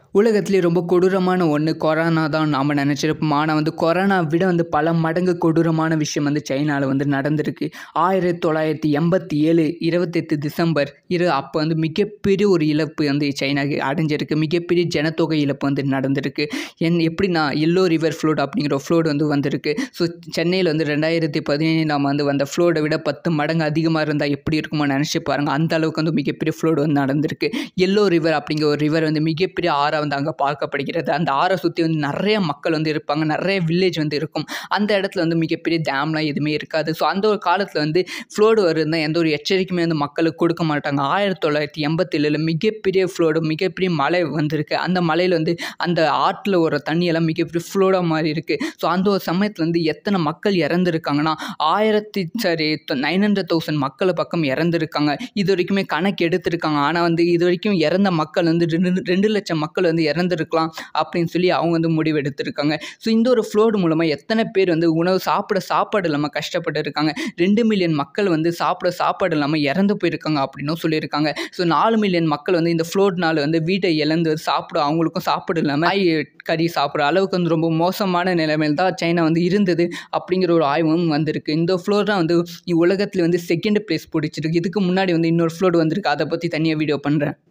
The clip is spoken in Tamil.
உலகத்திலே ரொம்ப கொடூரமான ஒன்று கொரோனா தான் நாம் நினச்சிருப்போம் ஆனால் வந்து கொரோனா விட வந்து பல மடங்கு கொடூரமான விஷயம் வந்து சைனாவில் வந்து நடந்திருக்கு ஆயிரத்தி தொள்ளாயிரத்தி எண்பத்தி ஏழு இருபத்தெட்டு டிசம்பர் இரு அப்போ வந்து மிகப்பெரிய ஒரு இழப்பு வந்து சைனாக்கு அடைஞ்சிருக்கு மிகப்பெரிய ஜனத்தொகை இழப்பு வந்து நடந்திருக்கு என் எப்படின்னா எல்லோ ரிவர் ஃப்ளோட் அப்படிங்கிற ஃப்ளோட் வந்து வந்திருக்கு ஸோ சென்னையில் வந்து ரெண்டாயிரத்தி பதினேழாம் வந்து வந்த ஃப்ளோடை விட பத்து மடங்கு அதிகமாக இருந்தால் எப்படி இருக்குமோ நினச்சி பாருங்கள் அந்த அளவுக்கு வந்து மிகப்பெரிய ஃப்ளோட் வந்து நடந்திருக்கு எல்லோ ரிவர் அப்படிங்கிற ஒரு ரிவர் வந்து மிகப்பெரிய ஆறாக வந்து அங்கே பார்க்கப்படுகிறது அந்த ஆறை சுற்றி வந்து நிறைய மக்கள் வந்து இருப்பாங்க நிறைய வில்லேஜ் வந்து இருக்கும் அந்த இடத்துல வந்து மிகப்பெரிய டேம்லாம் எதுவுமே இருக்காது ஸோ அந்த ஒரு காலத்தில் வந்து ஃப்ளோடு வருதுன்னா எந்த ஒரு எச்சரிக்கையுமே வந்து மக்களுக்கு கொடுக்க மாட்டாங்க ஆயிரத்தி தொள்ளாயிரத்தி எண்பத்தேழில் மிகப்பெரிய ஃப்ளோடு மிகப்பெரிய மழை வந்திருக்கு அந்த மலையில் வந்து அந்த ஆற்றில் ஒரு தண்ணியெல்லாம் மிகப்பெரிய ஃப்ளோடாக மாறி இருக்குது ஸோ அந்த ஒரு சமயத்தில் வந்து எத்தனை மக்கள் இறந்துருக்காங்கன்னா ஆயிரத்தி சரி நைன் ஹண்ட்ரட் தௌசண்ட் மக்கள் பக்கம் இறந்துருக்காங்க இது வரைக்குமே கணக்கு எடுத்திருக்காங்க ஆனால் வந்து இது வரைக்கும் இறந்த மக்கள் வந்து ரெண்டு ரெண்டு லட்சம் மக்கள் வந்து இறந்துருக்கலாம் அப்படின்னு சொல்லி அவங்க வந்து முடிவு எடுத்திருக்காங்க ஸோ இந்த ஒரு ஃப்ளோடு மூலமாக எத்தனை பேர் வந்து உணவு சாப்பிட சாப்பாடு இல்லாமல் கஷ்டப்பட்டு இருக்காங்க ரெண்டு மில்லியன் மக்கள் வந்து சாப்பிட சாப்பாடு இல்லாமல் இறந்து போயிருக்காங்க அப்படின்னும் சொல்லியிருக்காங்க ஸோ நாலு மில்லியன் மக்கள் வந்து இந்த ஃப்ளோட்னால வந்து வீட்டை இழந்து சாப்பிட அவங்களுக்கும் சாப்பாடு இல்லாமல் காய் கறி சாப்பிட்ற அளவுக்கு வந்து ரொம்ப மோசமான நிலைமையில் தான் சைனா வந்து இருந்தது அப்படிங்கிற ஒரு ஆய்வும் வந்திருக்கு இந்த ஃப்ளோர் தான் வந்து உலகத்தில் வந்து செகண்ட் பிளேஸ் பிடிச்சிருக்கு இதுக்கு முன்னாடி வந்து இன்னொரு ஃப்ளோட் வந்திருக்கு அதை பற்றி தனியாக வீடியோ பண்ணுறேன்